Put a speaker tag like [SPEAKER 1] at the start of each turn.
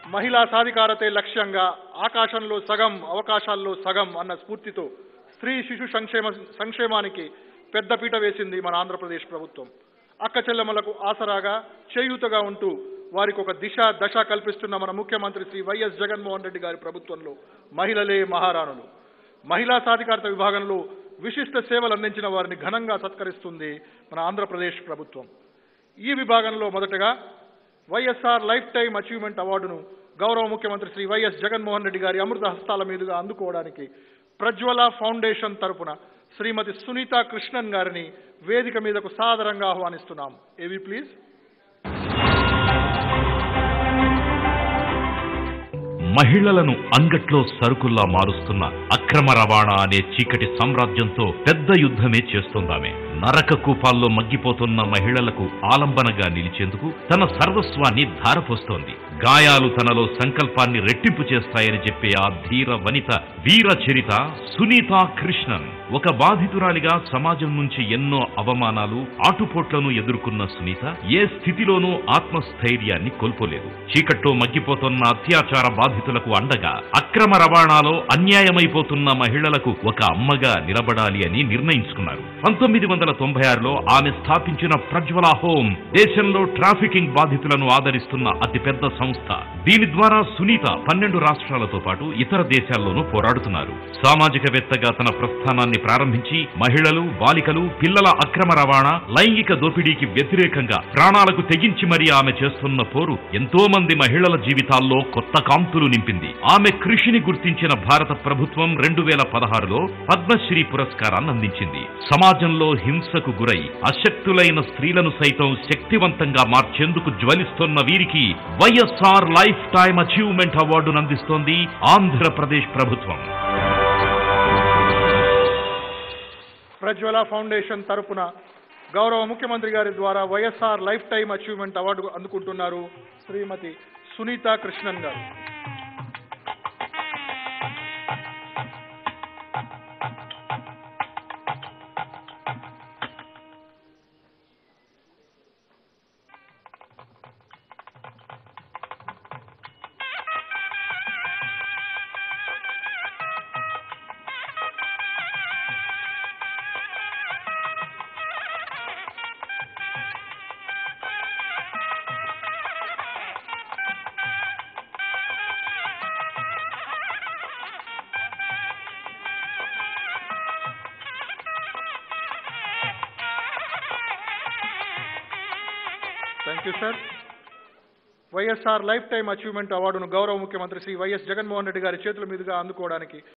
[SPEAKER 1] మహిళా సాధికారతే లక్ష్యంగా ఆకాశంలో సగం అవకాశాల్లో సగం అన్న స్ఫూర్తితో స్త్రీ శిశు సంక్షేమ సంక్షేమానికి పెద్దపీట వేసింది మన ఆంధ్రప్రదేశ్ ప్రభుత్వం అక్క చెల్లెమ్మలకు ఆసరాగా చేయూతగా ఉంటూ వారికి ఒక దిశ దశ కల్పిస్తున్న మన ముఖ్యమంత్రి శ్రీ వైఎస్ జగన్మోహన్ రెడ్డి గారి ప్రభుత్వంలో మహిళలే మహారాణులు మహిళా సాధికారత విభాగంలో విశిష్ట సేవలు అందించిన వారిని ఘనంగా సత్కరిస్తుంది మన ఆంధ్రప్రదేశ్ ప్రభుత్వం ఈ విభాగంలో మొదటగా వైఎస్ఆర్ లైఫ్ టైం అచీవ్మెంట్ అవార్డును గౌరవ ముఖ్యమంత్రి శ్రీ వైఎస్ జగన్మోహన్ రెడ్డి గారి అమృత హస్తాల మీదుగా అందుకోవడానికి ప్రజ్వల ఫౌండేషన్ తరపున శ్రీమతి సునీత కృష్ణన్ గారిని వేదిక మీదకు సాదరంగా ఆహ్వానిస్తున్నాం ఏవి ప్లీజ్
[SPEAKER 2] మహిళలను అంగట్లో సరుకుల్లా మారుస్తున్న అక్రమ రవాణా అనే చీకటి సామ్రాజ్యంతో పెద్ద యుద్ధమే చేస్తోందామె నరక కూపాల్లో మగ్గిపోతున్న మహిళలకు ఆలంబనగా నిలిచేందుకు తన సర్వస్వాన్ని ధారపోస్తోంది గాయాలు తనలో సంకల్పాన్ని రెట్టింపు చేస్తాయని చెప్పే ఆ ధీర వనిత వీర చరిత సునీత కృష్ణన్ ఒక బాధితురాలిగా సమాజం నుంచి ఎన్నో అవమానాలు ఆటుపోట్లను ఎదుర్కొన్న సునీత ఏ స్థితిలోనూ ఆత్మస్థైర్యాన్ని కోల్పోలేదు చీకట్లో మగ్గిపోతున్న అత్యాచార బాధితులకు అండగా అక్రమ రవాణాలో అన్యాయమైపోతున్న మహిళలకు ఒక అమ్మగా నిలబడాలి అని నిర్ణయించుకున్నారు పంతొమ్మిది వందల తొంభై ఆరులో ఆమె స్థాపించిన ప్రజ్వల హోమ్ దేశంలో ట్రాఫికింగ్ బాధితులను ఆదరిస్తున్న అతిపెద్ద సంస్థ దీని ద్వారా సునీత పన్నెండు రాష్ట్రాలతో పాటు ఇతర దేశాల్లోనూ పోరాడుతున్నారు సామాజికవేత్తగా తన ప్రస్థానాన్ని ప్రారంభించి మహిళలు బాలికలు పిల్లల అక్రమ రవాణా లైంగిక దోపిడీకి వ్యతిరేకంగా ప్రాణాలకు తెగించి మరీ ఆమె చేస్తున్న పోరు ఎంతో మంది మహిళల జీవితాల్లో కొత్త కాంతులు నింపింది ఆమె కృషిని గుర్తించిన భారత ప్రభుత్వం రెండు వేల పదహారులో పద్మశ్రీ పురస్కారాన్ని అందించింది సమాజంలో హింసకు గురై అశక్తులైన స్త్రీలను సైతం శక్తివంతంగా మార్చేందుకు జ్వలిస్తోన్న వీరికి వైఎస్ఆర్ లైఫ్ టైం అచీవ్మెంట్ అవార్డును అందిస్తోంది ఆంధ్రప్రదేశ్ ప్రభుత్వం
[SPEAKER 1] ప్రజ్వల ఫౌండేషన్ తరపున గౌరవ ముఖ్యమంత్రి గారి ద్వారా YSR life time achievement award అందుకుంటున్నారు Srimathi Sunitha Krishnan garu thank you sir YSR life time achievement అవార్డును గౌరవ ముఖ్యమంత్రి శ్రీ వైఎస్ జగన్మోహన్ రెడ్డి గారి చేతుల మీదుగా అందుకోవడానికి